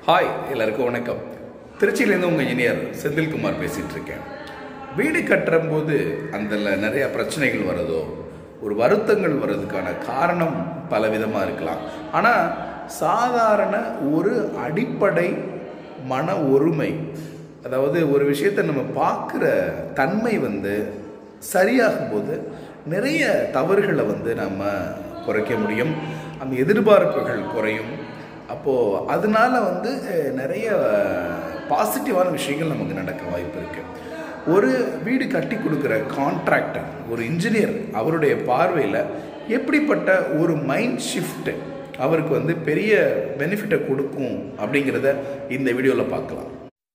hi எல்லாருக்கும் வணக்கம் திருச்சியிலேருந்து உங்கள் இன்ஜினியர் செந்தில்குமார் பேசிகிட்டு இருக்கேன் வீடு கட்டுறம்போது அதில் நிறைய பிரச்சனைகள் வருதோ ஒரு வருத்தங்கள் வர்றதுக்கான காரணம் பல விதமாக இருக்கலாம் ஆனால் சாதாரண ஒரு அடிப்படை மன ஒருமை அதாவது ஒரு விஷயத்தை நம்ம பார்க்குற தன்மை வந்து சரியாகும் போது நிறைய தவறுகளை வந்து நம்ம குறைக்க முடியும் அந்த எதிர்பார்ப்புகள் குறையும் அப்போது அதனால வந்து அஹ், நிறைய பாசிட்டிவான விஷயங்கள் நமக்கு நடக்க வாய்ப்பு இருக்குது ஒரு வீடு கட்டி கொடுக்குற கான்ட்ராக்டர் ஒரு இன்ஜினியர் அவருடைய பார்வையில் எப்படிப்பட்ட ஒரு மைண்ட் ஷிஃப்ட் அவருக்கு வந்து பெரிய பெனிஃபிட்டை கொடுக்கும் அப்படிங்கிறத இந்த வீடியோவில் பார்க்கலாம்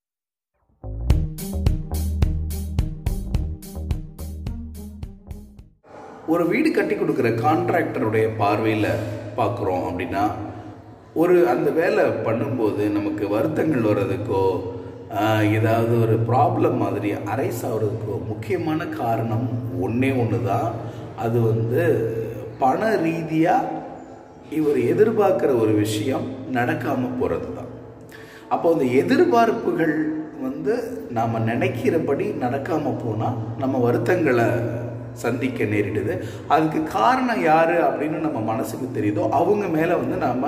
ஒரு வீடு கட்டி கொடுக்குற கான்ட்ராக்டருடைய பார்வையில் பார்க்குறோம் அப்படின்னா ஒரு அந்த வேலை பண்ணும்போது நமக்கு வருத்தங்கள் வர்றதுக்கோ ஆஹ், ஏதாவது ஒரு ப்ராப்ளம் மாதிரி அரைஸ் ஆகிறதுக்கோ முக்கியமான காரணம் ஒன்றே ஒன்று தான் அது வந்து பண ரீதியாக இவர் எதிர்பார்க்குற ஒரு விஷயம் நடக்காமல் போகிறது தான் அப்போ அந்த எதிர்பார்ப்புகள் வந்து நாம் நினைக்கிறபடி நடக்காமல் போனால் நம்ம வருத்தங்களை சந்திக்க நேரிடுது அதுக்கு காரணம் யார் அப்படின்னு நம்ம மனசுக்கு தெரியுதோ அவங்க மேலே வந்து நாம்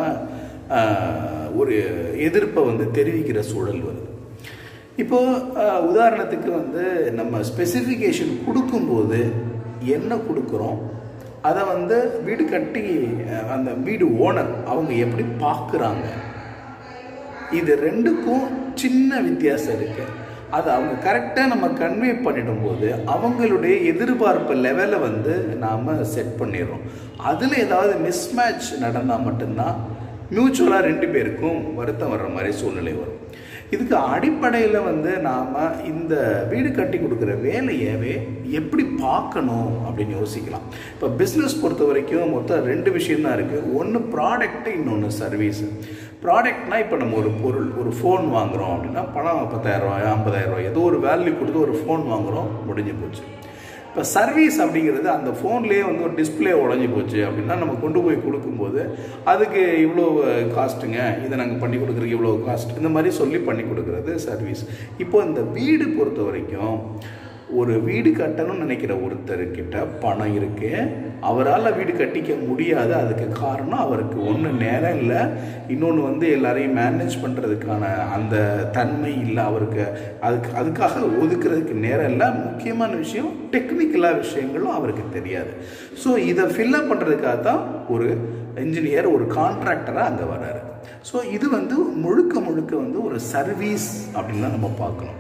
ஒரு எதிர்ப்பை வந்து தெரிவிக்கிற சூழல் வருது இப்போ ஆஹ், உதாரணத்துக்கு வந்து நம்ம ஸ்பெசிஃபிகேஷன் கொடுக்கும்போது என்ன கொடுக்குறோம் அதை வந்து வீடு கட்டி அஹ், அந்த வீடு ஓனர் அவங்க எப்படி பார்க்குறாங்க இது ரெண்டுக்கும் சின்ன வித்தியாசம் இருக்கு அதை அவங்க கரெக்டாக நம்ம கன்வே பண்ணிடும்போது அவங்களுடைய எதிர்பார்ப்பு லெவலை வந்து நாம் செட் பண்ணிடுறோம் அதில் ஏதாவது மிஸ்மேட்ச் நடந்தால் மட்டும்தான் மியூச்சுவலாக ரெண்டு பேருக்கும் வருத்தம் வர்ற மாதிரி சூழ்நிலை வரும் இதுக்கு அடிப்படையில் வந்து நாம் இந்த வீடு கட்டி கொடுக்குற வேலையவே எப்படி பார்க்கணும் அப்படின்னு யோசிக்கலாம் இப்போ பிஸ்னஸ் பொறுத்த வரைக்கும் மொத்தம் ரெண்டு விஷயம் தான் இருக்குது ஒன்று ப்ராடக்ட் இன்னொன்று சர்வீஸ் ப்ராடக்ட்னா இப்போ நம்ம ஒரு பொருள் ஒரு ஃபோன் வாங்குகிறோம் அப்படின்னா பணம் பத்தாயிரரூவா ஐம்பதாயிரரூவா ஏதோ ஒரு வேல்யூ கொடுத்து ஒரு ஃபோன் வாங்குகிறோம் முடிஞ்சு போச்சு இப்போ சர்வீஸ் அப்படிங்கிறது அந்த ஃபோன்லேயே வந்து ஒரு டிஸ்பிளே உடஞ்சி போச்சு அப்படின்னா நம்ம கொண்டு போய் கொடுக்கும்போது அதுக்கு இவ்வளோ காஸ்ட்டுங்க இதை நாங்கள் பண்ணி கொடுக்குறதுக்கு இவ்வளோ காஸ்ட் இந்த மாதிரி சொல்லி பண்ணி கொடுக்குறது சர்வீஸ் இப்போ இந்த வீடு பொறுத்த வரைக்கும் ஒரு வீடு கட்டணும்னு நினைக்கிற ஒருத்தர்கிட்ட பணம் இருக்கு அவரால் வீடு கட்டிக்க முடியாது அதுக்கு காரணம் அவருக்கு ஒன்று நேரம் இல்லை இன்னொன்று வந்து எல்லாரையும் மேனேஜ் பண்ணுறதுக்கான அந்த தன்மை இல்லை அவருக்கு அதுக்கு அதுக்காக ஒதுக்குறதுக்கு நேரம் இல்லை முக்கியமான விஷயம் டெக்னிக்கலாக விஷயங்களும் அவருக்கு தெரியாது ஸோ இதை ஃபில்லப் பண்ணுறதுக்காக தான் ஒரு இன்ஜினியர் ஒரு கான்ட்ராக்டராக அங்கே வர்றாரு ஸோ இது வந்து முழுக்க முழுக்க வந்து ஒரு சர்வீஸ் அப்படின்னு தான் நம்ம பார்க்கணும்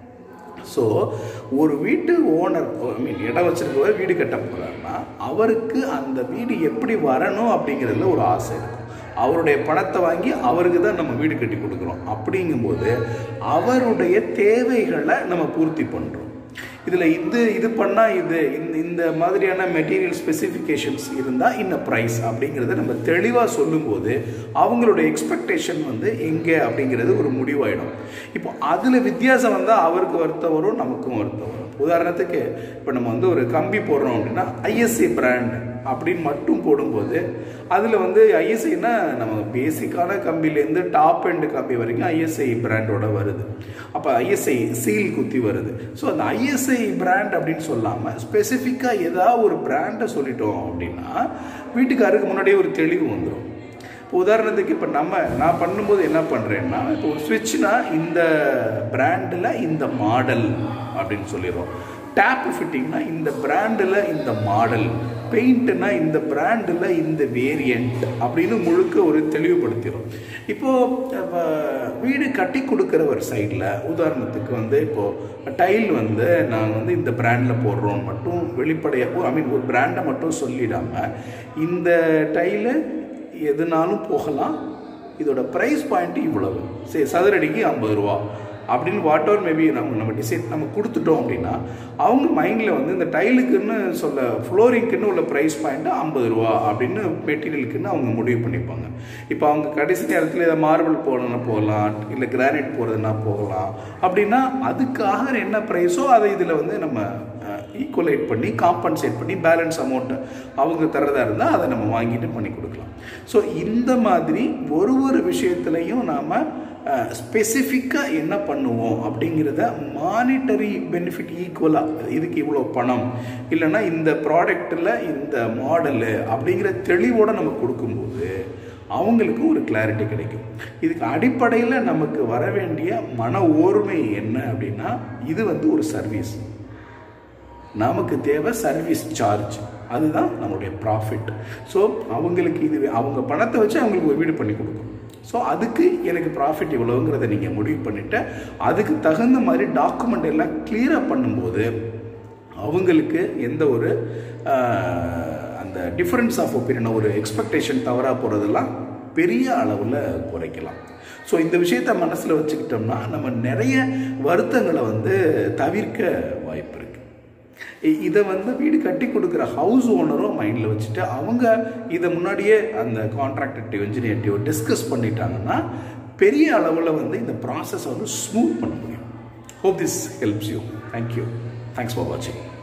ஸோ ஒரு வீட்டு ஓனர் ஐ மீன் இடம் வச்சிருக்கவர் வீடு கட்ட போகிறாருன்னா அவருக்கு அந்த வீடு எப்படி வரணும் அப்படிங்கிறதுல ஒரு ஆசை இருக்கும் அவருடைய பணத்தை வாங்கி அவருக்கு தான் நம்ம வீடு கட்டி கொடுக்குறோம் அப்படிங்கும்போது அவருடைய தேவைகளை நம்ம பூர்த்தி பண்ணுறோம் இதில் இது இது பண்ணால் இது இந்த இந்த மாதிரியான மெட்டீரியல் ஸ்பெசிஃபிகேஷன்ஸ் இருந்தால் இந்த ப்ரைஸ் அப்படிங்கிறத நம்ம தெளிவாக சொல்லும்போது அவங்களுடைய எக்ஸ்பெக்டேஷன் வந்து எங்கே அப்படிங்கிறது ஒரு முடிவாயிடும் இப்போ அதில் வித்தியாசம் வந்தால் அவருக்கு வருத்தம் வரும் நமக்கும் வருத்தம் வரும் உதாரணத்துக்கு இப்போ நம்ம வந்து ஒரு கம்பி போடுறோம் அப்படின்னா ஐஎஸ்சி பிராண்ட் அப்படின்னு மட்டும் போடும்போது அதில் வந்து ஐஎஸ்ஐனா நம்ம பேசிக்கான கம்பிலேருந்து டாப் எண்டு கம்பி வரைக்கும் ஐஎஸ்ஐ பிராண்டோட வருது அப்போ ஐஎஸ்ஐ சீல் குத்தி வருது ஸோ அந்த ஐஎஸ்ஐ பிராண்ட் அப்படின்னு சொல்லாமல் ஸ்பெசிஃபிக்காக ஏதாவது ஒரு பிராண்டை சொல்லிட்டோம் அப்படின்னா வீட்டுக்காருக்கு முன்னாடியே ஒரு தெளிவு வந்துடும் இப்போ உதாரணத்துக்கு இப்போ நம்ம நான் பண்ணும்போது என்ன பண்ணுறேன்னா இப்போ ஒரு ஸ்விட்ச்னா இந்த பிராண்டில் இந்த மாடல் அப்படின்னு சொல்லிடுறோம் டேப் ஃபிட்டிங்னா இந்த பிராண்டில் இந்த மாடல் பெயிண்ட்னா இந்த பிராண்டில் இந்த வேரியண்ட் அப்படின்னு முழுக்க ஒரு தெளிவுபடுத்திடும் இப்போது வீடு கட்டி கொடுக்குறவர் சைடில் உதாரணத்துக்கு வந்து இப்போது டைல் வந்து நாங்கள் வந்து இந்த பிராண்டில் போடுறோம் மட்டும் வெளிப்படையாக ஐ மீன் ஒரு பிராண்டை மட்டும் சொல்லிடாமல் இந்த டைலு எதுனாலும் போகலாம் இதோட ப்ரைஸ் பாயிண்ட் இவ்வளவு சரி சதுரடிக்கு ஐம்பது ரூபா அப்படின்னு வாட் எவர் மேபி நம்ம நம்ம டிசைட் நம்ம கொடுத்துட்டோம் அப்படின்னா அவங்க மைண்டில் வந்து இந்த டைலுக்குன்னு சொல்ல ஃப்ளோரிங்க்குன்னு உள்ள ப்ரைஸ் பாயிண்ட்டு ஐம்பது ரூபா அப்படின்னு மெட்டீரியலுக்குன்னு அவங்க முடிவு பண்ணிப்பாங்க இப்போ அவங்க கடைசி நேரத்தில் இதை மார்பிள் போடணும்னா போகலாம் இல்லை கிரானைட் போடுறதுனா போகலாம் அப்படின்னா அதுக்காக என்ன ப்ரைஸோ அதை இதில் வந்து நம்ம ஈக்குவலைட் பண்ணி காம்பன்சேட் பண்ணி பேலன்ஸ் அமௌண்ட்டை அவங்க தரதா இருந்தால் அதை நம்ம வாங்கிட்டு பண்ணி கொடுக்கலாம் ஸோ இந்த மாதிரி ஒரு ஒரு விஷயத்துலையும் நாம் ஸ்பெசிஃபிக்காக என்ன பண்ணுவோம் அப்படிங்கிறத மானிட்டரி பெனிஃபிட் ஈக்குவலாக இதுக்கு இவ்வளோ பணம் இல்லைன்னா இந்த ப்ராடக்டில் இந்த மாடலு அப்படிங்கிற தெளிவோடு நம்ம கொடுக்கும்போது அவங்களுக்கு ஒரு கிளாரிட்டி கிடைக்கும் இதுக்கு அடிப்படையில் நமக்கு வர வேண்டிய மன ஓர்மை என்ன அப்படின்னா இது வந்து ஒரு சர்வீஸ் நமக்கு தேவை சர்வீஸ் சார்ஜ் அதுதான் நம்மளுடைய ப்ராஃபிட் ஸோ அவங்களுக்கு இது அவங்க பணத்தை வச்சு அவங்களுக்கு ஒரு வீடு பண்ணி கொடுக்கும் ஸோ அதுக்கு எனக்கு ப்ராஃபிட் இவ்வளோங்கிறத நீங்கள் முடிவு பண்ணிவிட்டு அதுக்கு தகுந்த மாதிரி டாக்குமெண்ட் எல்லாம் கிளியராக பண்ணும்போது அவங்களுக்கு எந்த ஒரு அந்த டிஃப்ரென்ஸ் ஆஃப் ஒப்பீனியன் ஒரு எக்ஸ்பெக்டேஷன் தவறாக போகிறதெல்லாம் பெரிய அளவில் குறைக்கலாம் ஸோ இந்த விஷயத்த மனசில் வச்சுக்கிட்டோம்னா நம்ம நிறைய வருத்தங்களை வந்து தவிர்க்க வாய்ப்பு இருக்குது இதை வந்து வீடு கட்டி கொடுக்குற ஹவுஸ் ஓனரும் மைண்டில் வச்சுட்டு அவங்க இதை முன்னாடியே அந்த கான்ட்ராக்டர்டையோ இன்ஜினியர்டையோ டிஸ்கஸ் பண்ணிட்டாங்கன்னா பெரிய அளவில் வந்து இந்த ப்ராசஸை வந்து ஸ்மூத் பண்ண முடியும் hope this helps you thank you thanks for வாட்சிங்